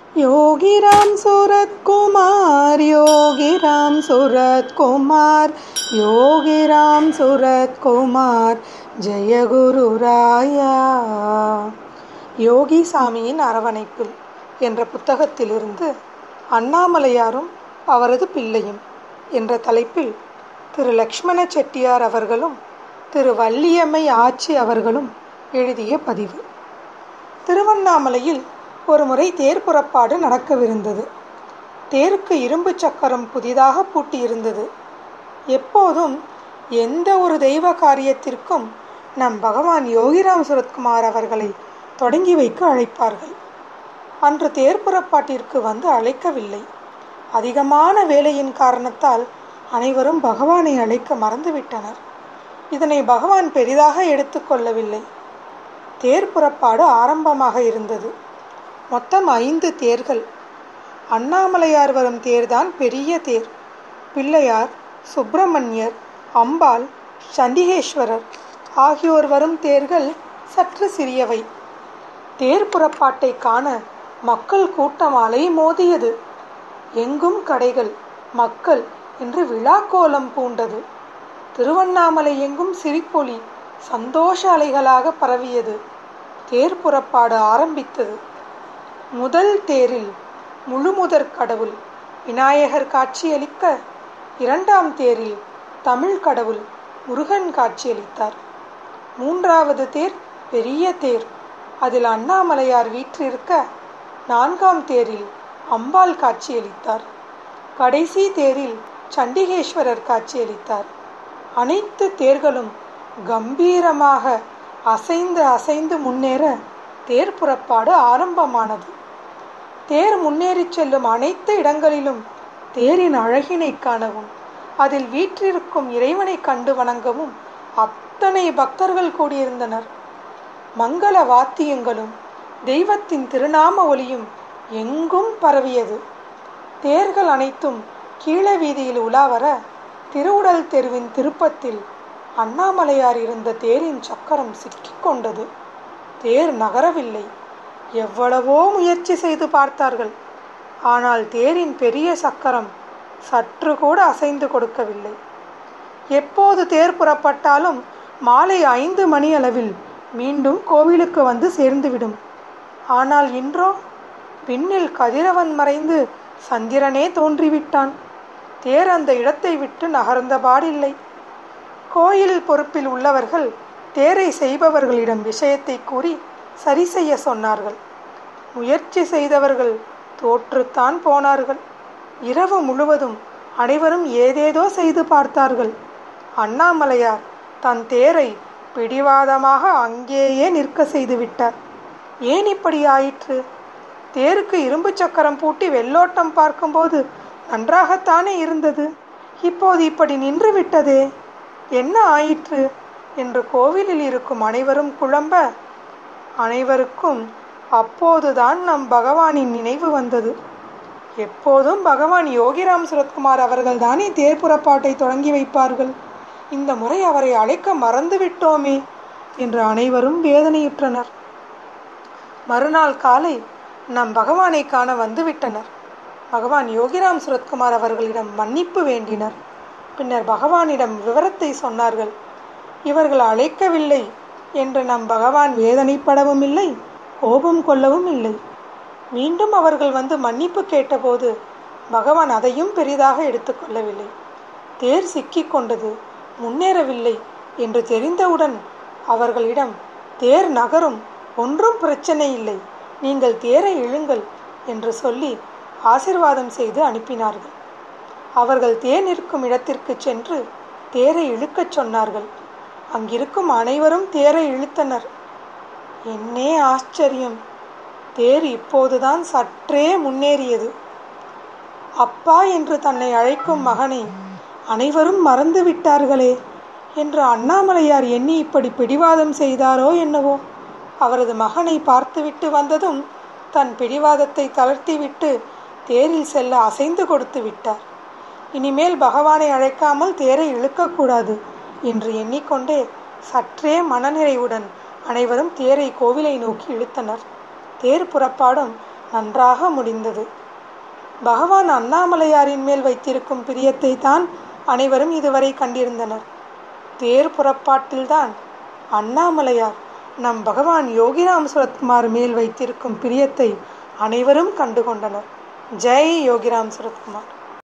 योगिराम सूरत कुमार योगिराम सूरत कुमार योगिराम सूरत कुमाர் ஜெய குருராயா யோகி சாமியின் அரவணைப்பில் என்ற புத்தகத்திலிருந்து அண்ணாமலையாரும் அவரது பிள்ளையும் என்ற தலைப்பில் திரு லக்ஷ்மண செட்டியார் அவர்களும் திரு வள்ளியம்மை ஆச்சி அவர்களும் எழுதிய பதிவு திருவண்ணாமலையில் ஒருமுறை தேர் புறப்பாடு நடக்கவிருந்தது தேருக்கு இரும்பு சக்கரம் புதிதாக பூட்டியிருந்தது எப்போதும் எந்த ஒரு தெய்வ காரியத்திற்கும் நம் பகவான் யோகிராம் சுரத்குமார் அவர்களை தொடங்கி வைக்க அழைப்பார்கள் அன்று தேர் புறப்பாட்டிற்கு வந்து அழைக்கவில்லை அதிகமான வேலையின் காரணத்தால் அனைவரும் பகவானை அழைக்க மறந்துவிட்டனர் இதனை பகவான் பெரிதாக எடுத்துக்கொள்ளவில்லை தேர் புறப்பாடு ஆரம்பமாக இருந்தது மொத்தம் ஐந்து தேர்கள் அண்ணாமலையார் வரும் தேர்தான் பெரிய தேர் பிள்ளையார் சுப்பிரமணியர் அம்பாள் சண்டிகேஸ்வரர் ஆகியோர் வரும் தேர்கள் சற்று சிறியவை தேர் புறப்பாட்டை காண மக்கள் கூட்டம் அலை மோதியது எங்கும் கடைகள் மக்கள் என்று விழாக்கோலம் பூண்டது திருவண்ணாமலை எங்கும் சிரிப்பொலி சந்தோஷ அலைகளாக பரவியது தேர் புறப்பாடு ஆரம்பித்தது முதல் தேரில் முழுமுதற் கடவுள் விநாயகர் காட்சியளிக்க இரண்டாம் தேரில் தமிழ் கடவுள் முருகன் காட்சியளித்தார் மூன்றாவது தேர் பெரிய தேர் அதில் அண்ணாமலையார் வீற்றிருக்க நான்காம் தேரில் அம்பாள் காட்சியளித்தார் கடைசி தேரில் சண்டிகேஸ்வரர் காட்சியளித்தார் அனைத்து தேர்களும் கம்பீரமாக அசைந்து அசைந்து முன்னேற தேர் புறப்பாடு ஆரம்பமானது தேர் முன்னேறி செல்லும் அனைத்து இடங்களிலும் தேரின் அழகினை காணவும் அதில் வீற்றிருக்கும் இறைவனை கண்டு வணங்கவும் அத்தனை பக்தர்கள் கூடியிருந்தனர் மங்கள வாத்தியங்களும் தெய்வத்தின் திருநாம ஒலியும் எங்கும் பரவியது தேர்கள் அனைத்தும் கீழ வீதியில் உலாவர திருவுடல் தெருவின் திருப்பத்தில் அண்ணாமலையார் இருந்த தேரின் சக்கரம் சிக்கிக்கொண்டது தேர் நகரவில்லை எவ்வளவோ முயற்சி செய்து பார்த்தார்கள் ஆனால் தேரின் பெரிய சக்கரம் சற்று கூட அசைந்து கொடுக்கவில்லை எப்போது தேர் புறப்பட்டாலும் மாலை ஐந்து மணி அளவில் மீண்டும் கோவிலுக்கு வந்து சேர்ந்துவிடும் ஆனால் இன்றோ விண்ணில் கதிரவன் மறைந்து சந்திரனே தோன்றிவிட்டான் தேர் அந்த இடத்தை விட்டு நகர்ந்தபாடில்லை கோயில் பொறுப்பில் உள்ளவர்கள் தேரை செய்பவர்களிடம் விஷயத்தை கூறி சரி செய்ய சொன்னார்கள் முயற்சி செய்தவர்கள் தோற்றுத்தான் போனார்கள் இரவு முழுவதும் அனைவரும் ஏதேதோ செய்து பார்த்தார்கள் அண்ணாமலையார் தன் தேரை பிடிவாதமாக அங்கேயே நிற்க செய்து விட்டார் ஏன் இப்படி ஆயிற்று தேருக்கு இரும்பு சக்கரம் பூட்டி வெள்ளோட்டம் பார்க்கும்போது நன்றாகத்தானே இருந்தது இப்போது இப்படி நின்று விட்டதே என்ன ஆயிற்று என்று கோவிலில் இருக்கும் அனைவரும் குழம்ப அனைவருக்கும் அப்போதுதான் நம் பகவானின் நினைவு வந்தது எப்போதும் பகவான் யோகிராம் சுரத்குமார் அவர்கள் தானே தேர் புறப்பாட்டை தொடங்கி வைப்பார்கள் இந்த முறை அவரை அழைக்க மறந்துவிட்டோமே என்று அனைவரும் வேதனையுற்றனர் மறுநாள் காலை நம் பகவானை காண வந்துவிட்டனர் பகவான் யோகிராம் சுரத்குமார் அவர்களிடம் மன்னிப்பு வேண்டினர் பின்னர் பகவானிடம் விவரத்தை சொன்னார்கள் இவர்கள் அழைக்கவில்லை என்று நம் பகவான் வேதனைப்படவும் இல்லை கோபம் கொள்ளவும் இல்லை மீண்டும் அவர்கள் வந்து மன்னிப்பு கேட்டபோது பகவான் அதையும் பெரிதாக எடுத்துக்கொள்ளவில்லை தேர் சிக்கிக் கொண்டது முன்னேறவில்லை என்று தெரிந்தவுடன் அவர்களிடம் தேர் நகரும் ஒன்றும் பிரச்சனை இல்லை நீங்கள் தேரை இழுங்கள் என்று சொல்லி ஆசிர்வாதம் செய்து அனுப்பினார்கள் அவர்கள் தேர் நிற்கும் இடத்திற்கு சென்று தேரை இழுக்கச் சொன்னார்கள் அங்கிருக்கும் அனைவரும் தேரை இழுத்தனர் என்னே ஆச்சரியம் தேர் இப்போதுதான் சற்றே முன்னேறியது அப்பா என்று தன்னை அழைக்கும் மகனை அனைவரும் மறந்து விட்டார்களே என்று அண்ணாமலையார் எண்ணி இப்படி பிடிவாதம் செய்தாரோ என்னவோ அவரது மகனை பார்த்துவிட்டு வந்ததும் தன் பிடிவாதத்தை தளர்த்திவிட்டு தேரில் செல்ல அசைந்து கொடுத்து விட்டார் இனிமேல் பகவானை அழைக்காமல் தேரை இழுக்கக்கூடாது என்று எண்ணிக்கொண்டே சற்றே மனநிறைவுடன் அனைவரும் தேரை கோவிலை நோக்கி இழுத்தனர் தேர் புறப்பாடும் நன்றாக முடிந்தது பகவான் அண்ணாமலையாரின் மேல் வைத்திருக்கும் பிரியத்தை தான் அனைவரும் இதுவரை கண்டிருந்தனர் தேர் புறப்பாட்டில்தான் அண்ணாமலையார் நம் பகவான் யோகிராம் சுரத்குமார் மேல் வைத்திருக்கும் பிரியத்தை அனைவரும் கண்டுகொண்டனர் ஜெய் யோகிராம் சுரத்குமார்